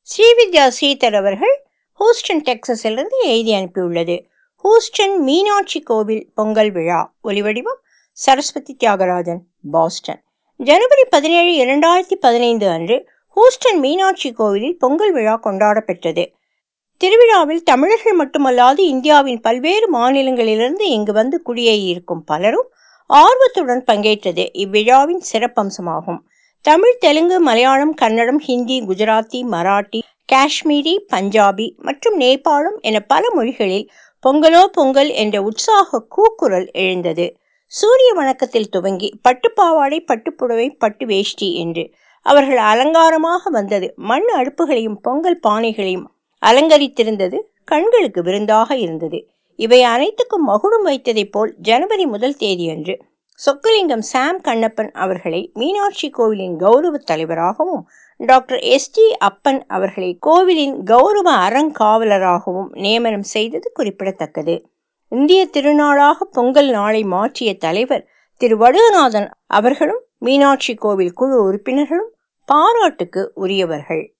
ஸ்ரீவித்யா ஸ்ரீதர் அவர்கள் ஹூஸ்டன் டெக்சஸிலிருந்து எழுதி அனுப்பியுள்ளது ஹூஸ்டன் மீனாட்சி கோவில் பொங்கல் விழா ஒலிவடிவம் சரஸ்வதி தியாகராஜன் பாஸ்டன் ஜனவரி பதினேழு இரண்டாயிரத்தி பதினைந்து அன்று ஹூஸ்டன் மீனாட்சி கோவிலில் பொங்கல் விழா கொண்டாடப்பெற்றது திருவிழாவில் தமிழர்கள் மட்டுமல்லாது இந்தியாவின் பல்வேறு மாநிலங்களிலிருந்து இங்கு வந்து குடியேறியிருக்கும் பலரும் ஆர்வத்துடன் பங்கேற்றது இவ்விழாவின் சிறப்பம்சமாகும் தமிழ் தெலுங்கு மலையாளம் கன்னடம் ஹிந்தி குஜராத்தி மராட்டி காஷ்மீரி பஞ்சாபி மற்றும் நேபாளம் என பல மொழிகளில் பொங்கலோ பொங்கல் என்ற உற்சாக கூக்குரல் எழுந்தது சூரிய வணக்கத்தில் துவங்கி பட்டுப்பாவாடை பட்டுப்புடவை பட்டு வேஷ்டி என்று அவர்கள் அலங்காரமாக வந்தது மண் அடுப்புகளையும் பொங்கல் பானைகளையும் அலங்கரித்திருந்தது கண்களுக்கு விருந்தாக இருந்தது இவை அனைத்துக்கும் மகுடம் வைத்ததைப் போல் ஜனவரி முதல் தேதியன்று சொக்கலிங்கம் சாம் கண்ணப்பன் அவர்களை மீனாட்சி கோவிலின் கௌரவ தலைவராகவும் டாக்டர் எஸ் டி அப்பன் அவர்களை கோவிலின் கௌரவ அறங்காவலராகவும் நியமனம் செய்தது குறிப்பிடத்தக்கது இந்திய திருநாளாக பொங்கல் நாளை மாற்றிய தலைவர் திரு வடுகநாதன் அவர்களும் மீனாட்சி கோவில் குழு உறுப்பினர்களும் பாராட்டுக்கு உரியவர்கள்